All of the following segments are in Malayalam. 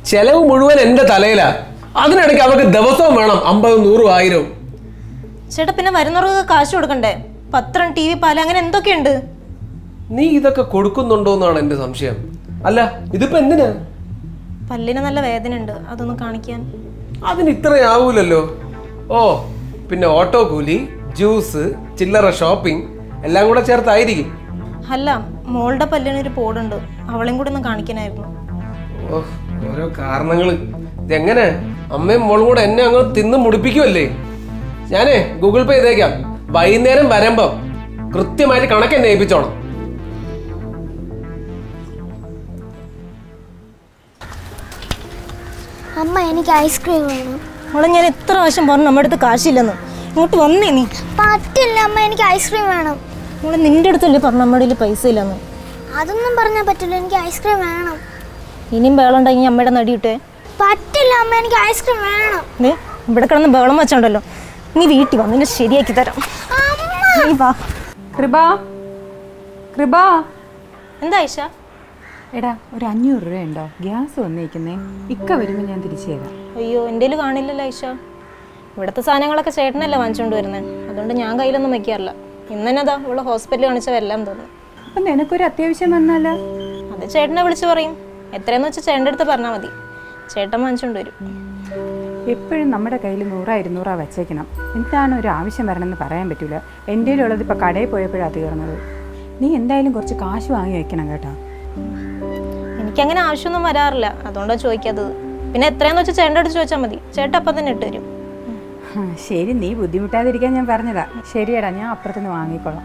ചെലവ് മുഴുവൻ എന്റെ തലയിലാ അതിനിടയ്ക്ക് അവർക്ക് ദിവസവും വേണം അമ്പതും നൂറും ആയിരവും ചേട്ടാ പിന്നെ വരുന്നവർക്ക് കാശ് കൊടുക്കണ്ടേ പത്രം ടി വി പാല് അങ്ങനെ എന്തൊക്കെയുണ്ട് നീ ഇതൊക്കെ കൊടുക്കുന്നുണ്ടോ എന്നാണ് എന്റെ സംശയം അല്ല ഇതിപ്പോ എന്തിനാ പല്ലിന് നല്ല വേദന ഉണ്ട് അതൊന്ന് കാണിക്കാൻ അതിന് ഇത്രയാവൂലല്ലോ ഓ പിന്നെ ഓട്ടോ കൂലി ജ്യൂസ് ചില്ലറ ഷോപ്പിംഗ് എല്ലാം കൂടെ ചേർത്തായിരിക്കും അല്ല മോളുടെ പല്ലിന് ഒരു പോടുണ്ട് അവളെയും കൂടി ഒന്ന് കാണിക്കാനായിരുന്നു ഓ ഓരോ കാരണങ്ങള് ഇതെങ്ങനെ അമ്മയും മോളും കൂടെ എന്നെ അങ്ങ് തിന്ന് മുടിപ്പിക്കുമല്ലേ ഞാനേ ഗൂഗിൾ പേ ചെയ്തേക്കാം വൈകുന്നേരം വരുമ്പം കൃത്യമായിട്ട് കണക്ക് എന്നെ ഏൽപ്പിച്ചോണം അമ്മ എനിക്ക് ഐസ്ക്രീം വേണം അവളെ ഞാൻ എത്ര പ്രാവശ്യം പറഞ്ഞു നമ്മുടെ അടുത്ത് കാശില്ലെന്ന് ഇങ്ങോട്ട് വന്നേ നീ പറ്റില്ല അമ്മ എനിക്ക് ഐസ്ക്രീം വേണം മോളെ നിന്റെ അടുത്തല്ലേ പറഞ്ഞു നമ്മുടെ കയ്യിൽ പൈസ ഇല്ലെന്ന് അതൊന്നും പറഞ്ഞാൽ പറ്റില്ല എനിക്ക് ഐസ്ക്രീം വേണം ഇനിയും ബഹളം ഉണ്ടെങ്കിൽ അമ്മയുടെ നടിയിട്ടേ പറ്റില്ല അമ്മ എനിക്ക് ഐസ്ക്രീം വേണം ദേ ഇവിടെ കിടന്ന് ബഹളം വെച്ചോണ്ടല്ലോ നീ വീട്ടിൽ വന്ന് നിന്നെ ശരിയാക്കി തരാം നീ വാ കൃപ കൃപ എന്താ ഐഷ എടാ ഒരു അഞ്ഞൂറ് രൂപ ഉണ്ടോ ഗ്യാസ് വന്നേക്കുന്നേ ഇക്ക വരുമ്പോൾ ഞാൻ തിരിച്ചു തരാം അയ്യോ എൻ്റെ കയ്യിൽ കാണില്ലല്ലോ ഐഷ ഇവിടുത്തെ സാധനങ്ങളൊക്കെ ചേട്ടനല്ലേ വാങ്ങിച്ചുകൊണ്ട് വരുന്നത് അതുകൊണ്ട് ഞാൻ കയ്യിലൊന്നും വെക്കാറില്ല ഇന്ന് തന്നെ അതാ ഇവിടെ ഹോസ്പിറ്റലിൽ കാണിച്ചവരെല്ലാം തോന്നുന്നു അപ്പം നിനക്കൊരു അത്യാവശ്യം വന്നാലോ അത് ചേട്ടനെ വിളിച്ച് പറയും എത്രയെന്ന് വെച്ചാൽ ചേട്ടൻ്റെ അടുത്ത് പറഞ്ഞാൽ മതി ചേട്ടൻ വാങ്ങിച്ചുകൊണ്ട് വരും എപ്പോഴും നമ്മുടെ കയ്യിൽ നൂറാ ഇരുന്നൂറാ വച്ചേക്കണം എന്താണ് ഒരു ആവശ്യം വരണമെന്ന് പറയാൻ പറ്റില്ല എൻ്റെ ഉള്ളത് ഇപ്പോൾ കടയിൽ പോയപ്പോഴാണ് തീർന്നത് നീ എന്തായാലും കുറച്ച് കാശ് വാങ്ങി വെക്കണം കേട്ടോ എനിക്കങ്ങനെ ആവശ്യമൊന്നും വരാറില്ല അതുകൊണ്ടാണ് ചോദിക്കാത്തത് പിന്നെ എത്രയാന്ന് വെച്ചാൽ ചേട്ടൻ്റെ അടുത്ത് ചോദിച്ചാൽ മതി ചേട്ടൻ അപ്പം തന്നെ ഇട്ട് തരും ആ, ശരി നീ ബുദ്ധിമുട്ടാതിരിക്കാൻ ഞാൻ പറഞ്ഞതാ ശരിയടാ ഞാൻ അപ്പുറത്തുനിന്ന് വാങ്ങിക്കോളാം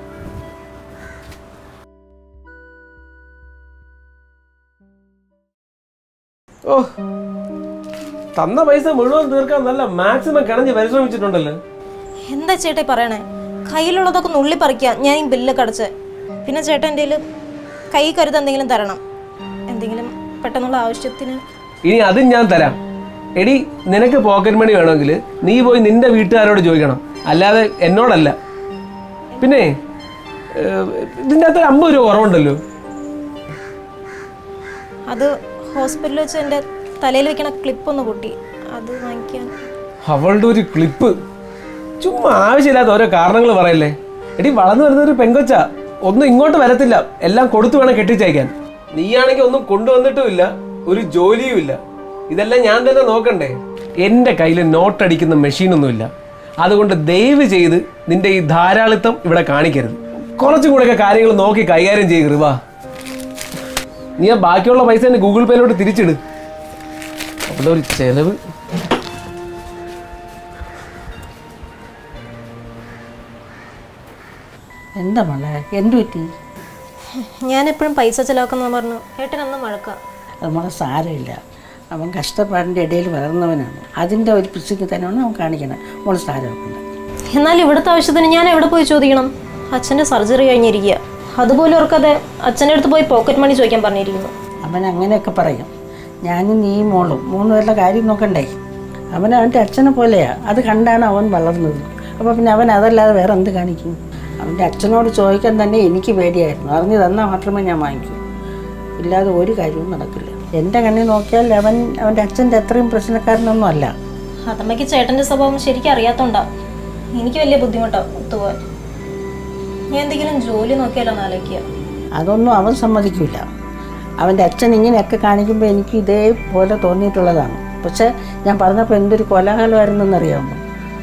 ഓ തന്ന പൈസ മുഴുവൻ തീർക്കാൻ നല്ല മാക്സിമം കിണഞ്ഞ് പരിശ്രമിച്ചിട്ടുണ്ടല്ലോ എന്താ ചേട്ടാ ഈ പറയണേ കയ്യിലുള്ളതൊക്കെ നുള്ളി പറിക്കുക ഞാൻ ഈ ബില്ലൊക്കെ അടച്ച് പിന്നെ ചേട്ടൻ എൻ്റെ കയ്യിൽ കൈ കരുത് എന്തെങ്കിലും തരണം എന്തെങ്കിലും പെട്ടെന്നുള്ള ആവശ്യത്തിന് ഇനി അതും ഞാൻ തരാം എടി നിനക്ക് പോക്കറ്റ് മണി വേണമെങ്കിൽ നീ പോയി നിന്റെ വീട്ടുകാരോട് ചോദിക്കണം അല്ലാതെ എന്നോടല്ല പിന്നെ ഏഹ്, ഇതിൻ്റെ അകത്ത് അമ്പത് രൂപ കുറവുണ്ടല്ലോ അത് ഹോസ്പിറ്റലിൽ വെച്ച് എൻ്റെ തലയിൽ വെക്കണ ക്ലിപ്പ് ഒന്ന് പൊട്ടി അത് വാങ്ങിക്കാൻ അവളുടെ ഒരു ക്ലിപ്പ് ചുമ്മാ ആവശ്യമില്ലാത്ത ഓരോ കാരണങ്ങൾ പറയല്ലേ എടി വളർന്നു വരുന്ന ഒരു പെങ്കൊച്ച ഒന്നും ഇങ്ങോട്ട് വരത്തില്ല എല്ലാം കൊടുത്തു വേണം കെട്ടിച്ചയക്കാൻ നീയാണെങ്കിൽ ഒന്നും കൊണ്ടുവന്നിട്ടുമില്ല ഒരു ജോലിയും ഇല്ല ഇതെല്ലാം ഞാൻ തന്നെ നോക്കണ്ടേ എൻ്റെ കയ്യിൽ നോട്ടടിക്കുന്ന മെഷീനൊന്നുമില്ല അതുകൊണ്ട് ദയവ് ചെയ്ത് നിന്റെ ഈ ധാരാളിത്തം ഇവിടെ കാണിക്കരുത് കുറച്ചും കൂടെയൊക്കെ കാര്യങ്ങൾ നോക്കി കൈകാര്യം ചെയ്യുക വാ നീ ആ ബാക്കിയുള്ള പൈസ തന്നെ ഗൂഗിൾ പേയിലോട്ട് തിരിച്ചിട് അവിടെ ഒരു ചെലവ് എന്താ മോളെ എന്ത് പറ്റി ഞാൻ എപ്പോഴും പൈസ ചിലവാക്കുന്ന പറഞ്ഞു ഏട്ടനൊന്നും വഴക്കാം അത് മോളെ സാരമില്ല അവൻ കഷ്ടപ്പാടിൻ്റെ ഇടയിൽ വളർന്നവനാണ് അതിൻ്റെ ഒരു പിശുക്ക് തന്നെയാണ് അവൻ കാണിക്കണം മോള് സാരമില്ല എന്നാൽ ഇവിടുത്തെ ആവശ്യത്തിന് ഞാൻ എവിടെ പോയി ചോദിക്കണം അച്ഛൻ്റെ സർജറി കഴിഞ്ഞിരിക്കുക അതുപോലും ഓർക്കാതെ അച്ഛൻ്റെ അടുത്ത് പോയി പോക്കറ്റ് മണി ചോദിക്കാൻ പറഞ്ഞിരിക്കുന്നു അവൻ അങ്ങനെയൊക്കെ പറയും ഞാനും നീ മോളും മൂന്ന് പേരുടെ കാര്യം നോക്കണ്ടേ അവൻ അവൻ്റെ അച്ഛനെ പോലെയാ അത് കണ്ടാണ് അവൻ വളർന്നത് അപ്പോൾ പിന്നെ അവൻ അതല്ലാതെ വേറെ എന്ത് കാണിക്കും അവൻ്റെ അച്ഛനോട് ചോദിക്കാൻ തന്നെ എനിക്ക് പേടിയായിരുന്നു അറിഞ്ഞു തന്നാൽ മാത്രമേ ഞാൻ വാങ്ങിക്കൂ ഇല്ലാതെ ഒരു കാര്യവും നടക്കില്ല എൻ്റെ കണ്ണിൽ നോക്കിയാൽ അവൻ അവൻ്റെ അച്ഛൻ്റെ അത്രയും പ്രശ്നക്കാരനൊന്നും അല്ല അതമ്മയ്ക്ക് ചേട്ടൻ്റെ സ്വഭാവം ശരിക്കും അറിയാത്തോണ്ടാ എനിക്ക് വലിയ ബുദ്ധിമുട്ടാണ് ഒത്തുപോകാൻ ഞാൻ എന്തെങ്കിലും ജോലി നോക്കിയാലോ എന്ന് ആലോചിക്കുക അതൊന്നും അവൻ സമ്മതിക്കില്ല അവൻ്റെ അച്ഛൻ ഇങ്ങനെയൊക്കെ കാണിക്കുമ്പോൾ എനിക്ക് ഇതേപോലെ തോന്നിയിട്ടുള്ളതാണ് പക്ഷേ ഞാൻ പറഞ്ഞപ്പോൾ എന്തൊരു കോലാഹലമായിരുന്നെന്നറിയാമോ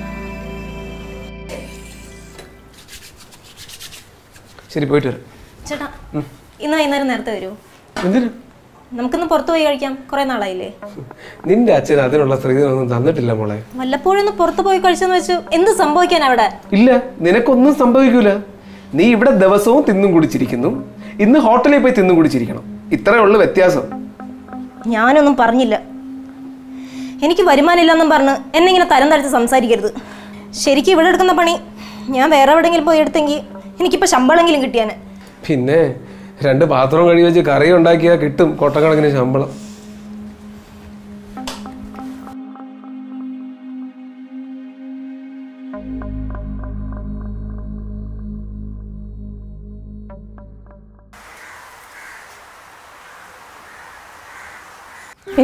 ശരി പോയിട്ട് വരാം ചേട്ടാ ഇന്ന് വൈകുന്നേരം നേരത്തെ വരുമോ എന്തിനു നമുക്കിന്ന് പുറത്ത് പോയി കഴിക്കാം കുറേ നാളായില്ലേ നിന്റെ അച്ഛൻ അതിനുള്ള സ്ത്രീധനൊന്നും തന്നിട്ടില്ല മോളെ വല്ലപ്പോഴും ഒന്ന് പുറത്ത് പോയി കഴിച്ചെന്ന് വെച്ച് എന്ത് സംഭവിക്കാൻ അവിടെ ഇല്ല നിനക്കൊന്നും സംഭവിക്കൂല നീ ഇവിടെ ദിവസവും തിന്നും കുടിച്ചിരിക്കുന്നു ഇന്ന് ഹോട്ടലിൽ പോയി തിന്നും കുടിച്ചിരിക്കണം ഇത്രേ ഉള്ളു വ്യത്യാസം ഞാനൊന്നും പറഞ്ഞില്ല എനിക്ക് വരുമാനമില്ലെന്നും പറഞ്ഞ് എന്നെ ഇങ്ങനെ തരം തരച്ച് സംസാരിക്കരുത് ശരിക്കും ഇവിടെ എടുക്കുന്ന പണി ഞാൻ വേറെ എവിടെയെങ്കിലും പോയി എടുത്തെങ്കിൽ എനിക്കിപ്പോൾ ശമ്പളമെങ്കിലും കിട്ടിയാനെ പിന്നെ രണ്ട് പാത്രം കഴുകി വെച്ച് കറി ഉണ്ടാക്കിയാൽ കിട്ടും കൊട്ടക്കണക്കിന് ശമ്പളം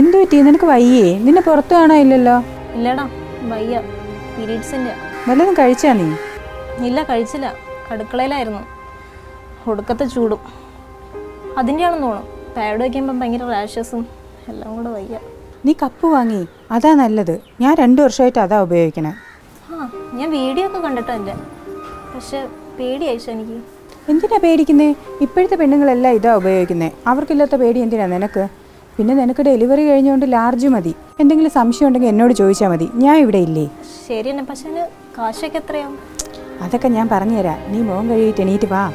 എന്തു പറ്റി നിനക്ക് വയ്യേ നിന്നെ പുറത്തു കാണാനില്ലല്ലോ ഇല്ലടാ വയ്യ പീരീഡ്സിൻ്റെ വല്ലതും കഴിച്ചാ നീ ഇല്ല കഴിച്ചില്ല അടുക്കളയിലായിരുന്നു ഒടുക്കത്തെ ചൂടും അതിൻ്റെയാണെന്ന് തോന്നും പാഡ് വയ്ക്കുമ്പം ഭയങ്കര റാഷസും എല്ലാം കൂടെ വയ്യ നീ കപ്പ് വാങ്ങി അതാ നല്ലത് ഞാൻ രണ്ടു വർഷമായിട്ട് അതാ ഉപയോഗിക്കണേ ആ ഞാൻ വീഡിയോ ഒക്കെ കണ്ടിട്ടുണ്ട് പക്ഷെ പേടി അയച്ചു എനിക്ക് എന്തിനാ പേടിക്കുന്നേ ഇപ്പോഴത്തെ പെണ്ണുങ്ങളെല്ലാം ഇതാ ഉപയോഗിക്കുന്നേ അവർക്കില്ലാത്ത പേടി എന്തിനാ നിനക്ക് പിന്നെ നിനക്ക് ഡെലിവറി കഴിഞ്ഞുകൊണ്ട് ലാർജ് മതി എന്തെങ്കിലും സംശയം ഉണ്ടെങ്കിൽ എന്നോട് ചോദിച്ചാൽ മതി ഞാൻ ഇവിടെ ഇല്ലേ ശരി തന്നെ പക്ഷെ അതിന് കാശൊക്കെ എത്രയാവും അതൊക്കെ ഞാൻ പറഞ്ഞുതരാം നീ മോൻ കഴിയിട്ട് എണീറ്റ് വാ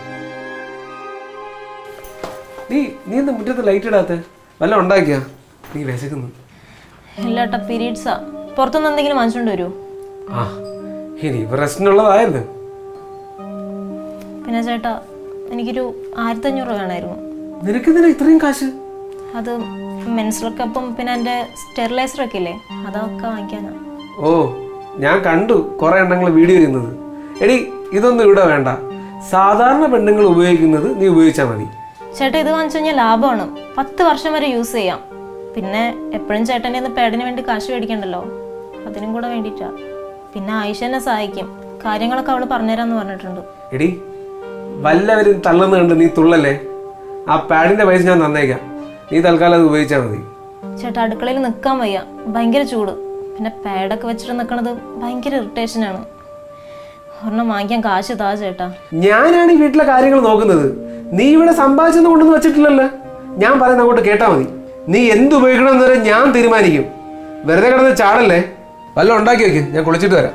നീ നീ എന്താ മുറ്റത്ത് ലൈറ്റ് ഇടാത്ത വല്ല ഉണ്ടാക്കിയാ നീ വിശക്കുന്നു ഇല്ലാട്ടാ പീരീഡ്സാ പുറത്തുനിന്ന് എന്തെങ്കിലും വാങ്ങിച്ചോണ്ട് വരുമോ ആ ഇനി പ്രശ്നമുള്ളതായിരുന്നു പിന്നെ ചേട്ടാ എനിക്കൊരു ആയിരത്തഞ്ഞൂറ് വേണമായിരുന്നു നിനക്കെന്തിനാ ഇത്രയും കാശ് അത് മെൻസ്ട്രൽ കപ്പും പിന്നെ എൻ്റെ സ്റ്റെറിലൈസറൊക്കെ ഇല്ലേ അതൊക്കെ വാങ്ങിക്കാനാ ഓ ഞാൻ കണ്ടു കുറെ എണ്ണങ്ങൾ വീഡിയോ ചെയ്യുന്നത് എടി ഇതൊന്നും ഇവിടെ വേണ്ട സാധാരണ പെണ്ണുങ്ങൾ ഉപയോഗിക്കുന്നത് നീ ഉപയോഗിച്ചാൽ മതി ചേട്ടാ ഇത് വാങ്ങിച്ചു കഴിഞ്ഞാൽ ലാഭമാണ് പത്ത് വർഷം വരെ യൂസ് ചെയ്യാം പിന്നെ എപ്പോഴും ചേട്ടൻ്റെ നിന്ന് പേടിന് വേണ്ടി കാശ് മേടിക്കണ്ടല്ലോ അതിനും കൂടെ വേണ്ടിയിട്ടാ പിന്നെ ആയിഷ എന്നെ സഹായിക്കും കാര്യങ്ങളൊക്കെ അവൾ പറഞ്ഞുതരാന്ന് പറഞ്ഞിട്ടുണ്ട് എടി വല്ലവരും തള്ളുന്ന കണ്ട് നീ തുള്ളല്ലേ ആ പാഡിന്റെ പൈസ ഞാൻ തന്നേക്കാം നീ തൽക്കാലം അത് ഉപയോഗിച്ചാൽ മതി ചേട്ടാ അടുക്കളയിൽ നിൽക്കാൻ വയ്യ ഭയങ്കര ചൂട് പിന്നെ പാഡൊക്കെ വെച്ചിട്ട് നിൽക്കണത് ഭയങ്കര ഇറിറ്റേഷനാണ് ഒരെണ്ണം വാങ്ങിക്കാൻ കാശ് താ ചേട്ടാ ഞാനാണ് ഈ വീട്ടിലെ കാര്യങ്ങൾ നോക്കുന്നത് നീ ഇവിടെ സമ്പാദിച്ചൊന്നും കൊണ്ടൊന്നും വെച്ചിട്ടില്ലല്ലോ ഞാൻ പറയുന്ന അങ്ങോട്ട് കേട്ടാ മതി നീ എന്ത് ഉപയോഗിക്കണമെന്ന് വരെ ഞാൻ തീരുമാനിക്കും വെറുതെ കിടന്ന് ചാടല്ലേ വല്ലതും ഉണ്ടാക്കി വെക്ക് ഞാൻ കുളിച്ചിട്ട് വരാം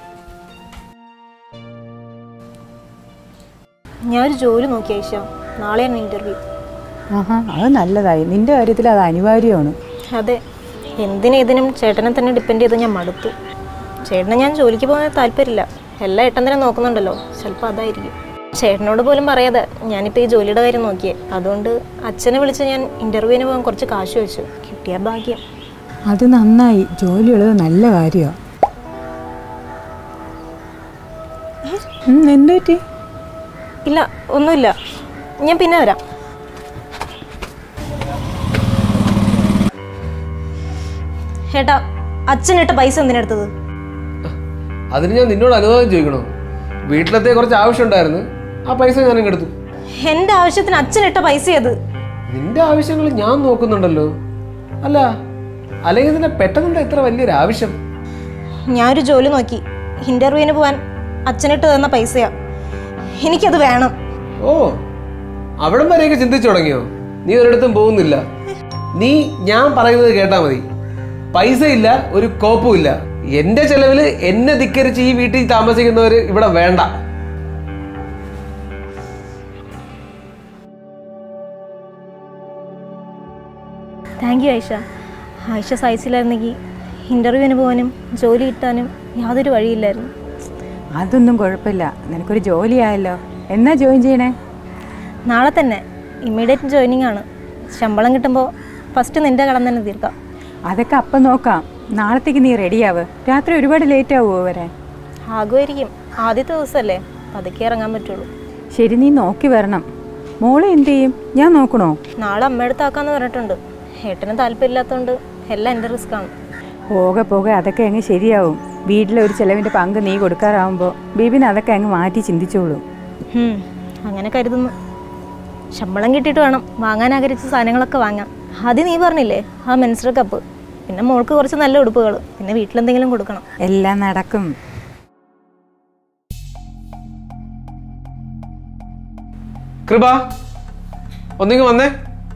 ഞാനൊരു ജോലി നോക്കി ആയിഷ നാളെയാണ് ഇൻ്റർവ്യൂ ആഹാ അത് നല്ലതായി നിന്റെ കാര്യത്തിൽ അത് അനിവാര്യമാണ് അതെ എന്തിനും ഇതിനും ചേട്ടനെ തന്നെ ഡിപ്പെൻഡ് ചെയ്ത് ഞാൻ മടുത്തു ചേട്ടനെ ഞാൻ ജോലിക്ക് പോകാൻ താല്പര്യമില്ല എല്ലാ ഏട്ടൻ തന്നെ നോക്കുന്നുണ്ടല്ലോ ചിലപ്പോൾ അതായിരിക്കും ചേട്ടനോട് പോലും പറയാതെ ഞാനിപ്പോൾ ഈ ജോലിയുടെ കാര്യം നോക്കിയേ അതുകൊണ്ട് അച്ഛനെ വിളിച്ച് ഞാൻ ഇൻ്റർവ്യൂവിന് പോകാൻ കുറച്ച് കാശ് വെച്ചു കിട്ടിയ ഭാഗ്യം അത് നന്നായി ജോലിയുള്ളത് നല്ല കാര്യമാണ് എന്തു പറ്റി ഇല്ല ഒന്നുമില്ല ഞാൻ പിന്നെ വരാം ചേട്ടാ അച്ഛനിട്ട പൈസ എന്തിനെടുത്തത് അതിന് ഞാൻ നിന്നോട് അനുവാദം ചോദിക്കണോ വീട്ടിലത്തെ കുറച്ച് ആവശ്യം ഉണ്ടായിരുന്നു ആ പൈസ ഞാൻ എടുത്തു എൻ്റെ ആവശ്യത്തിന് അച്ഛനിട്ട പൈസ അത് നിന്റെ ആവശ്യങ്ങൾ ഞാൻ നോക്കുന്നുണ്ടല്ലോ അല്ല അല്ലെങ്കിൽ നിന്നെ പെട്ടെന്നുണ്ട് ഇത്ര വലിയൊരു ആവശ്യം ഞാനൊരു ജോലി നോക്കി ഇൻ്റർവ്യൂവിന് പോകാൻ അച്ഛനിട്ട് തന്ന പൈസയാ എനിക്കത് വേണം ഓ അവിടം വരെയൊക്കെ ചിന്തിച്ചു തുടങ്ങിയോ നീ ഒരിടത്തും പോകുന്നില്ല നീ ഞാൻ പറയുന്നത് കേട്ടാ മതി പൈസ ഇല്ല ഒരു കോപ്പും ഇല്ല എന്റെ ചെലവില് എന്നെ ധിക്കരിച്ച് ഈ വീട്ടിൽ താമസിക്കുന്നവര് ഇവിടെ വേണ്ട താങ്ക് യു ആയിഷ ആയിഷ സഹിച്ചില്ലായിരുന്നെങ്കിൽ ഇൻ്റർവ്യൂവിന് പോകാനും ജോലി കിട്ടാനും യാതൊരു വഴിയില്ലായിരുന്നു അതൊന്നും കുഴപ്പമില്ല നിനക്കൊരു ജോലിയായല്ലോ എന്നാ ജോയിൻ ചെയ്യണേ നാളെ തന്നെ ഇമ്മീഡിയറ്റ് ജോയിനിങ് ആണ് ശമ്പളം കിട്ടുമ്പോൾ ഫസ്റ്റ് നിൻ്റെ കടം തന്നെ തീർക്കാം അതൊക്കെ അപ്പം നോക്കാം നാളത്തേക്ക് നീ റെഡിയാവ് രാത്രി ഒരുപാട് ലേറ്റ് ആവുമോ വരാൻ ആകുമായിരിക്കും ആദ്യത്തെ ദിവസമല്ലേ പതുക്കെ ഇറങ്ങാൻ പറ്റുള്ളൂ ശരി നീ നോക്കി വരണം മോളെ എന്ത് ചെയ്യും ഞാൻ നോക്കണോ നാളെ അമ്മയെടുത്താക്കാന്ന് പറഞ്ഞിട്ടുണ്ട് ഏട്ടന് താല്പര്യമില്ലാത്തതുകൊണ്ട് എല്ലാം എൻ്റെ റിസ്ക്കാണ് പോകെ പോകെ അതൊക്കെ അങ്ങ് ശരിയാവും വീട്ടിലെ ഒരു ചെലവിൻ്റെ പങ്ക് നീ കൊടുക്കാറാവുമ്പോൾ ബീബിന് അതൊക്കെ അങ്ങ് മാറ്റി ചിന്തിച്ചോളൂ ഹും, അങ്ങനെ കരുതുന്നു ശമ്പളം കിട്ടിയിട്ട് വേണം വാങ്ങാൻ ആഗ്രഹിച്ച സാധനങ്ങളൊക്കെ വാങ്ങാം ആദ്യം നീ പറഞ്ഞില്ലേ ആ മെൻസ്ട്രൽ കപ്പ് പിന്നെ മോൾക്ക് കുറച്ച് നല്ല ഉടുപ്പുകൾ പിന്നെ വീട്ടിലെന്തെങ്കിലും കൊടുക്കണം എല്ലാം നടക്കും കൃപ ഒന്നിങ്ങ് വന്നേ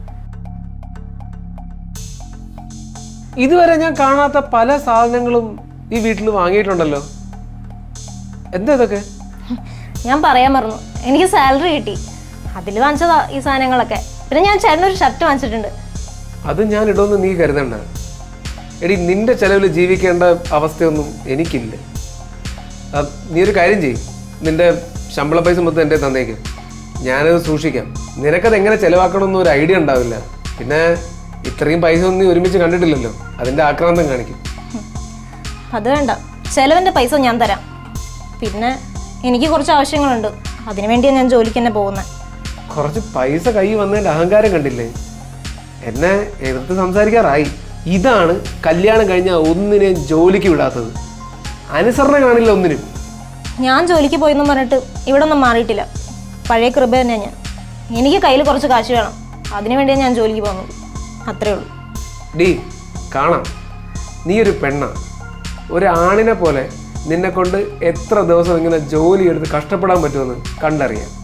ഇതുവരെ ഞാൻ കാണാത്ത പല സാധനങ്ങളും ഈ വീട്ടിൽ വാങ്ങിയിട്ടുണ്ടല്ലോ എന്താ ഇതൊക്കെ ഞാൻ പറയാൻ മറന്നു എനിക്ക് സാലറി കിട്ടി അതിൽ വാങ്ങിച്ചതാ ഈ സാധനങ്ങളൊക്കെ പിന്നെ ഞാൻ ചേട്ടനൊരു ഷർട്ട് വാങ്ങിച്ചിട്ടുണ്ട് അത് ഞാൻ ഇടുമെന്ന് നീ കരുതണ്ട എടി നിന്റെ ചെലവിൽ ജീവിക്കേണ്ട അവസ്ഥയൊന്നും എനിക്കില്ല ആ, നീ ഒരു കാര്യം ചെയ്യും നിന്റെ ശമ്പള പൈസ മൊത്തം എൻ്റെ തന്നേക്ക് ഞാനത് സൂക്ഷിക്കാം നിനക്കത് എങ്ങനെ ചെലവാക്കണമെന്ന് ഒരു ഐഡിയ ഉണ്ടാവില്ല പിന്നെ ഇത്രയും പൈസ ഒന്നും നീ ഒരുമിച്ച് കണ്ടിട്ടില്ലല്ലോ അതിന്റെ ആക്രാന്തം കാണിക്കും അത് വേണ്ട ചെലവിൻ്റെ പൈസ ഞാൻ തരാം പിന്നെ എനിക്ക് കുറച്ച് ആവശ്യങ്ങളുണ്ട് അതിനു വേണ്ടിയാണ് ഞാൻ ജോലിക്ക് തന്നെ പോകുന്നത് കുറച്ച് പൈസ കൈ വന്നതിന്റെ അഹങ്കാരം കണ്ടില്ലേ എന്നെ എതിർത്ത് സംസാരിക്കാറായി ഇതാണ് കല്യാണം കഴിഞ്ഞ ഒന്നിനെയും ജോലിക്ക് വിടാത്തത് അനുസരണ കാണില്ല ഒന്നിനും ഞാൻ ജോലിക്ക് പോയെന്നും പറഞ്ഞിട്ട് ഇവിടെ ഒന്നും മാറിയിട്ടില്ല പഴയ കൃപ തന്നെ ഞാൻ എനിക്ക് കയ്യിൽ കുറച്ച് കാശ് വേണം അതിനു വേണ്ടിയാണ് ഞാൻ ജോലിക്ക് പോകുന്നത് അത്രേ ഉള്ളൂ ഡി കാണാം നീ ഒരു പെണ്ണ ഒരു ആണിനെ പോലെ നിന്നെ കൊണ്ട് എത്ര ദിവസം ഇങ്ങനെ ജോലി എടുത്ത് കഷ്ടപ്പെടാൻ പറ്റുമെന്ന് കണ്ടറിയാം